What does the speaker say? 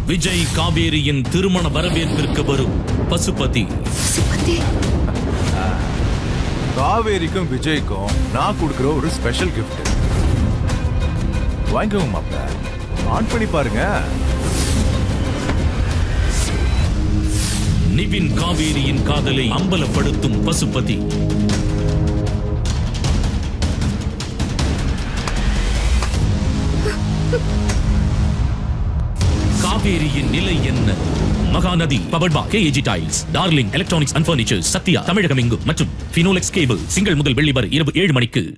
விஜய் காவேரியின் திருமண வரவேற்பிற்கு வரும் பசுபதி சுமதி காவேரிக்கும் விஜய்க்கும் நான் கொடுக்குற ஒரு ஸ்பெஷல் gift வாங்கிக்கோங்க மாப்பிள்ள ஆன் பண்ணி பாருங்க நிவின் காவேரியின் காதலை அம்பலப்படுத்தும் பசுபதி காவேரியின் நிலை என்ன மகாநதி பவர்பா KAG tiles darling electronics and furnitures Sathya தமிழகம் எங்கும் மற்றும் பினோலெக்ஸ் கேபிள் திங்கள் முதல் வெள்ளி வரை இரவு ஏழு மணிக்கு